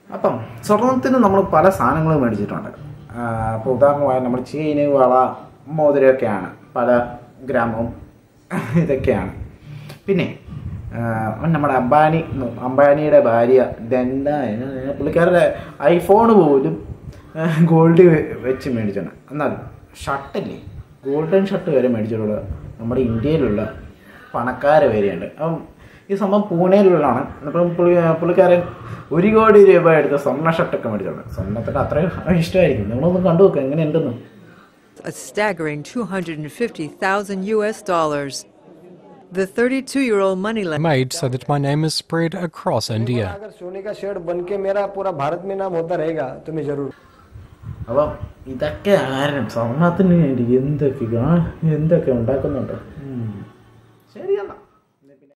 അപ്പം സ്വർണത്തിന് നമ്മൾ പല സാധനങ്ങളും മേടിച്ചിട്ടുണ്ട് അപ്പോൾ ഉദാഹരണമായി നമ്മൾ ചെയിന് വള മോതിരമൊക്കെയാണ് പല ഗ്രാമവും ഇതൊക്കെയാണ് പിന്നെ ആ, നമ്മുടെ അംബാനി അംബാനിയുടെ ഭാര്യ ദണ്ട പുള്ളിക്കാരുടെ ഐഫോൺ പോലും ഗോൾഡ് വെച്ച് മേടിച്ചാണ് എന്നാൽ ഷർട്ടില്ലേ ഗോൾഡൻ ഷർട്ട് വരെ മേടിച്ചിട്ടുള്ള നമ്മുടെ ഇന്ത്യയിലുള്ള പണക്കാരെ വരെയുണ്ട് അപ്പം ഈ സംഭവം പൂനെയിലുള്ളതാണ് അപ്പം പുള്ളി പുള്ളിക്കാരൻ ഒരു കോടി രൂപ എടുത്ത സ്വർണ്ണ ഷർട്ടൊക്കെ മേടിച്ചിട്ടുണ്ട് സ്വർണ്ണത്തിൻ്റെ അത്രയും ഇഷ്ടമായിരിക്കും നിങ്ങളൊന്ന് കണ്ടു നോക്കുക എങ്ങനെയുണ്ടെന്ന് a staggering 250,000 US dollars. The 32 year old moneylender made so that my name is spread across India. अगर सोने का शेड बन के मेरा पूरा भारत में नाम होता रहेगा तो मैं जरूर അപ്പം ഇതൊക്കെ കാരണം സ്വർണത്തിന് വേണ്ടി എന്തൊക്കെ കാ- എന്തൊക്കെ ഉണ്ടാക്കുന്നുണ്ട് ഉം. ശരി എന്നാ